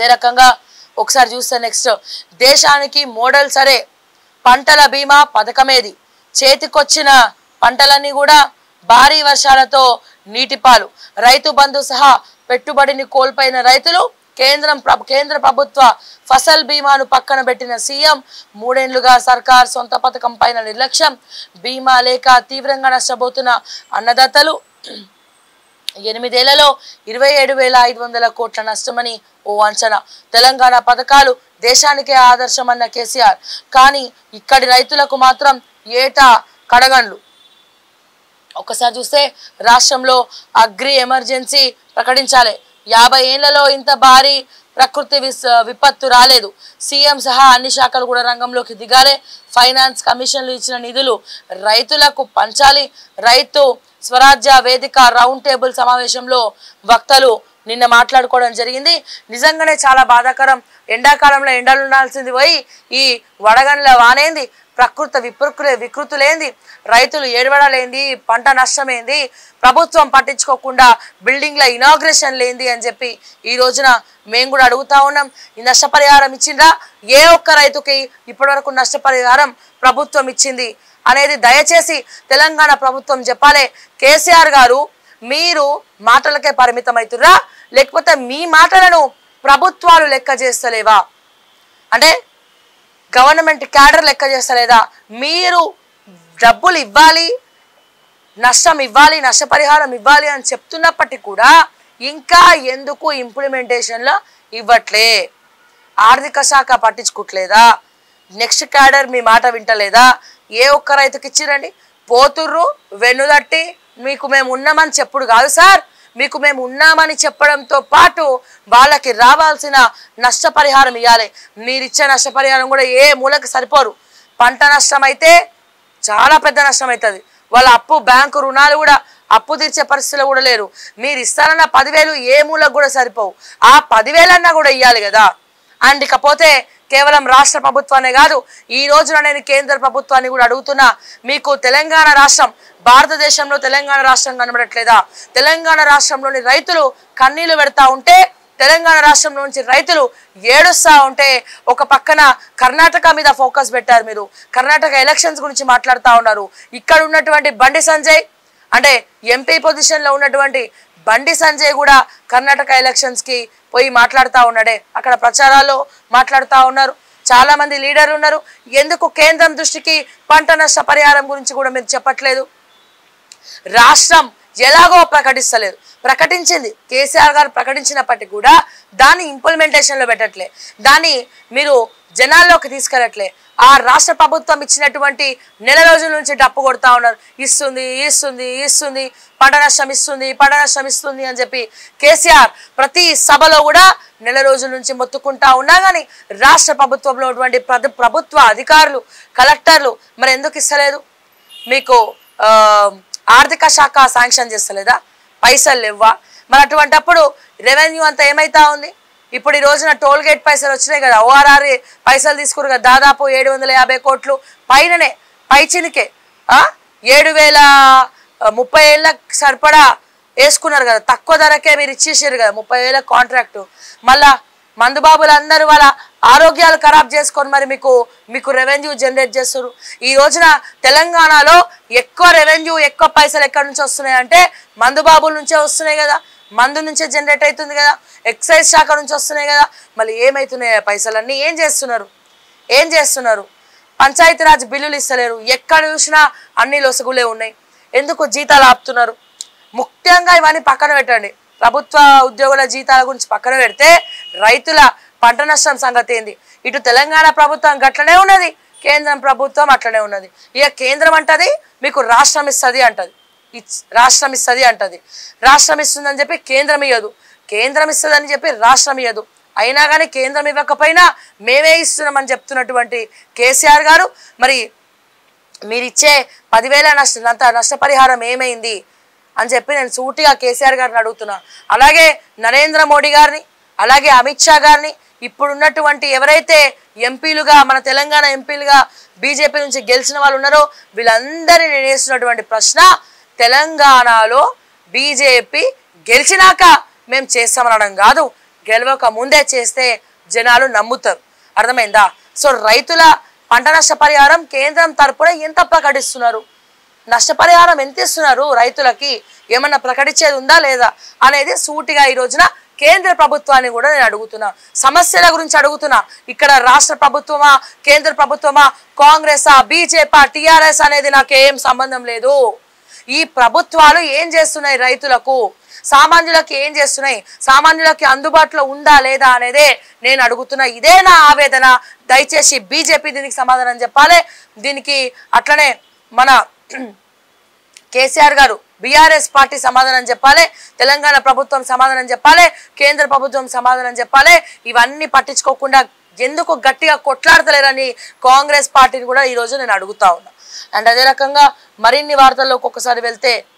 అదే రకంగా ఒకసారి చూస్తే నెక్స్ట్ దేశానికి మోడల్ సరే పంటల బీమా పథకమేది చేతికొచ్చిన పంటలన్నీ కూడా భారీ వర్షాలతో నీటిపాలు రైతు బంధు సహా పెట్టుబడిని కోల్పోయిన రైతులు కేంద్రం ప్ర- కేంద్ర ప్రభుత్వ ఫసల్ బీమాను పక్కన పెట్టిన సీఎం మూడేండ్లుగా సర్కార్ సొంత పథకం పైన నిర్లక్ష్యం బీమా లేక తీవ్రంగా నష్టపోతున్న అన్నదాతలు ఎనిమిదేళ్లలో ఇరవై ఏడు వేల ఐదు వందల కోట్ల నష్టమని ఓ అంచనా తెలంగాణ పథకాలు దేశానికే ఆదర్శమన్న కేసీఆర్ కానీ ఇక్కడి రైతులకు మాత్రం ఏటా కడగండ్లు ఒకసారి చూస్తే రాష్ట్రంలో అగ్రి ఎమర్జెన్సీ ప్రకటించాలి యాభై ఏళ్లలో ఇంత భారీ ప్రకృతి విస్ విపత్తు రాలేదు సీఎం సహా అన్ని శాఖలు కూడా రంగంలోకి దిగాలి ఫైనాన్స్ కమిషన్లు ఇచ్చిన నిధులు రైతులకు పంచాలి రైతు స్వరాజ్య వేదిక రౌండ్ టేబుల్ సమావేశంలో వక్తలు నిన్న మాట్లాడుకోవడం జరిగింది నిజంగానే చాలా బాధాకరం ఎండాకాలంలో ఎండలు ఉండాల్సింది పోయి ఈ వడగండ్ల వానేంది ప్రకృతి విప్రకృ వికృతులేంది రైతులు ఏడవడలేంది పంట నష్టమేంది ప్రభుత్వం పట్టించుకోకుండా బిల్డింగ్ల ఇనాగ్రేషన్ లేంది అని చెప్పి ఈ రోజున మేము కూడా అడుగుతా ఉన్నాం ఈ నష్టపరిహారం ఇచ్చిండ్రా ఏ ఒక్క రైతుకి ఇప్పటివరకు నష్టపరిహారం ప్రభుత్వం ఇచ్చింది అనేది దయచేసి తెలంగాణ ప్రభుత్వం చెప్పాలి కేసీఆర్ గారు మీరు మాటలకే పరిమితం అవుతుర్రా లేకపోతే మీ మాటలను ప్రభుత్వాలు లెక్క చేస్తలేవా అంటే గవర్నమెంట్ క్యాడర్ లెక్క చేస్తలేదా మీరు డబ్బులు ఇవ్వాలి నష్టం ఇవ్వాలి నష్టపరిహారం ఇవ్వాలి అని చెప్తున్నప్పటికీ కూడా ఇంకా ఎందుకు ఇంప్లిమెంటేషన్లో ఇవ్వట్లే ఆర్థిక శాఖ పట్టించుకోవట్లేదా నెక్స్ట్ క్యాడర్ మీ మాట వింటలేదా ఏ ఒక్క రైతుకి ఇచ్చిరండి పోతుర్రు వెన్నుదట్టి మీకు మేము ఉన్నామని చెప్పుడు కాదు సార్ మీకు మేము ఉన్నామని చెప్పడంతో పాటు వాళ్ళకి రావాల్సిన నష్టపరిహారం ఇవ్వాలి మీరిచ్చే నష్టపరిహారం కూడా ఏ మూలకి సరిపోరు పంట నష్టం అయితే చాలా పెద్ద నష్టం అవుతుంది వాళ్ళ అప్పు బ్యాంకు రుణాలు కూడా అప్పు తీర్చే పరిస్థితిలో కూడా లేరు మీరు ఇస్తారన్న పదివేలు ఏ మూలకు కూడా సరిపోవు ఆ పదివేలన్నా కూడా ఇవ్వాలి కదా అండ్ ఇకపోతే కేవలం రాష్ట్ర ప్రభుత్వాన్ని కాదు ఈ రోజున నేను కేంద్ర ప్రభుత్వాన్ని కూడా అడుగుతున్నా మీకు తెలంగాణ రాష్ట్రం భారతదేశంలో తెలంగాణ రాష్ట్రం కనబడట్లేదా తెలంగాణ రాష్ట్రంలోని రైతులు కన్నీళ్లు పెడతా ఉంటే తెలంగాణ రాష్ట్రం నుంచి రైతులు ఏడుస్తా ఉంటే ఒక పక్కన కర్ణాటక మీద ఫోకస్ పెట్టారు మీరు కర్ణాటక ఎలక్షన్స్ గురించి మాట్లాడుతూ ఉన్నారు ఇక్కడ ఉన్నటువంటి బండి సంజయ్ అంటే ఎంపీ పొజిషన్లో ఉన్నటువంటి బండి సంజయ్ కూడా కర్ణాటక ఎలక్షన్స్కి పోయి మాట్లాడుతూ ఉన్నాడే అక్కడ ప్రచారాల్లో మాట్లాడుతూ ఉన్నారు చాలా మంది లీడర్లు ఉన్నారు ఎందుకు కేంద్రం దృష్టికి పంట నష్ట పరిహారం గురించి కూడా మీరు చెప్పట్లేదు రాష్ట్రం ఎలాగో ప్రకటిస్తలేదు ప్రకటించింది కేసీఆర్ గారు ప్రకటించినప్పటికీ కూడా దాన్ని ఇంప్లిమెంటేషన్లో పెట్టట్లే దాన్ని మీరు జనాల్లోకి తీసుకెళ్ళట్లే ఆ రాష్ట్ర ప్రభుత్వం ఇచ్చినటువంటి నెల రోజుల నుంచి డప్పు కొడతా ఉన్నారు ఇస్తుంది ఇస్తుంది ఇస్తుంది పంట నష్టం ఇస్తుంది పంట నష్టం ఇస్తుంది అని చెప్పి కేసీఆర్ ప్రతి సభలో కూడా నెల రోజుల నుంచి మొత్తుకుంటా ఉన్నా కానీ రాష్ట్ర ప్రభుత్వంలో ఉన్నటువంటి ప్రభు- ప్రభుత్వ అధికారులు కలెక్టర్లు మరి ఎందుకు ఇస్తలేదు మీకు ఆ, ఆర్థిక శాఖ శాంక్షన్ చేస్తలేదా పైసలు లేవా మరి అటువంటప్పుడు రెవెన్యూ అంతా ఏమైతా ఉంది ఇప్పుడు ఈ రోజున టోల్ గేట్ పైసలు వచ్చినాయి కదా ఓఆర్ఆర్ పైసలు తీసుకురు కదా దాదాపు ఏడు వందల యాభై కోట్లు పైననే పైచినికే ఆ? ఏడు వేల ఆ, ముప్పై ఏళ్ళ సరిపడా వేసుకున్నారు కదా తక్కువ ధరకే మీరు ఇచ్చేసారు కదా ముప్పై వేల కాంట్రాక్టు మళ్ళా మందుబాబులు అందరూ వాళ్ళ ఆరోగ్యాలు ఖరాబ్ చేసుకొని మరి మీకు మీకు రెవెన్యూ జనరేట్ చేస్తారు ఈ రోజున తెలంగాణలో ఎక్కువ రెవెన్యూ ఎక్కువ పైసలు ఎక్కడి నుంచి వస్తున్నాయి అంటే మందుబాబుల నుంచే వస్తున్నాయి కదా మందు నుంచే జనరేట్ అవుతుంది కదా ఎక్సైజ్ శాఖ నుంచి వస్తున్నాయి కదా మళ్ళీ ఏమవుతున్నాయి ఆ పైసలన్నీ ఏం చేస్తున్నారు ఏం చేస్తున్నారు పంచాయతీరాజ్ బిల్లులు ఇస్తలేరు ఎక్కడ చూసినా అన్ని లొసుగులే ఉన్నాయి ఎందుకు జీతాలు ఆపుతున్నారు ముఖ్యంగా ఇవన్నీ పక్కన పెట్టండి ప్రభుత్వ ఉద్యోగుల జీతాల గురించి పక్కన పెడితే రైతుల పంట నష్టం సంగతి ఏంది ఇటు తెలంగాణ ప్రభుత్వం గట్లనే ఉన్నది కేంద్రం ప్రభుత్వం అట్లనే ఉన్నది ఇక కేంద్రం అంటది మీకు రాష్ట్రం ఇస్తుంది అంటది ఇచ్- రాష్ట్రం ఇస్తుంది అంటది రాష్ట్రం ఇస్తుందని చెప్పి కేంద్రం ఇవ్వదు కేంద్రం ఇస్తుందని చెప్పి రాష్ట్రం ఇవ్వదు అయినా కానీ కేంద్రం ఇవ్వకపోయినా మేమే ఇస్తున్నామని చెప్తున్నటువంటి కేసీఆర్ గారు మరి మీరిచ్చే పదివేల నష్ట అంత నష్టపరిహారం ఏమైంది అని చెప్పి నేను సూటిగా కేసీఆర్ గారిని అడుగుతున్నా అలాగే నరేంద్ర మోడీ గారిని అలాగే అమిత్ షా గారిని ఇప్పుడున్నటువంటి ఎవరైతే ఎంపీలుగా మన తెలంగాణ ఎంపీలుగా బీజేపీ నుంచి గెలిచిన వాళ్ళు ఉన్నారో వీళ్ళందరినీ నేను వేస్తున్నటువంటి ప్రశ్న తెలంగాణలో బీజేపీ గెలిచినాక మేము చేస్తామనడం కాదు గెలవక ముందే చేస్తే జనాలు నమ్ముతారు అర్థమైందా సో రైతుల పంట నష్ట పరిహారం కేంద్రం తరపున ఎంత ప్రకటిస్తున్నారు నష్టపరిహారం ఎంత ఇస్తున్నారు రైతులకి ఏమన్నా ప్రకటించేది ఉందా లేదా అనేది సూటిగా ఈ రోజున కేంద్ర ప్రభుత్వాన్ని కూడా నేను అడుగుతున్నా సమస్యల గురించి అడుగుతున్నా ఇక్కడ రాష్ట్ర ప్రభుత్వమా కేంద్ర ప్రభుత్వమా కాంగ్రెసా బీజేపీ టిఆర్ఎస్ అనేది నాకు ఏం సంబంధం లేదు ఈ ప్రభుత్వాలు ఏం చేస్తున్నాయి రైతులకు సామాన్యులకు ఏం చేస్తున్నాయి సామాన్యులకి అందుబాటులో ఉందా లేదా అనేదే నేను అడుగుతున్నా ఇదే నా ఆవేదన దయచేసి బీజేపీ దీనికి సమాధానం చెప్పాలి దీనికి అట్లనే మన కేసీఆర్ గారు బీఆర్ఎస్ పార్టీ సమాధానం చెప్పాలి తెలంగాణ ప్రభుత్వం సమాధానం చెప్పాలి కేంద్ర ప్రభుత్వం సమాధానం చెప్పాలి ఇవన్నీ పట్టించుకోకుండా ఎందుకు గట్టిగా కొట్లాడతలేరని కాంగ్రెస్ పార్టీని కూడా ఈ రోజు నేను అడుగుతా ఉన్నా అండ్ అదే రకంగా మరిన్ని వార్తల్లోకి ఒక్కసారి వెళ్తే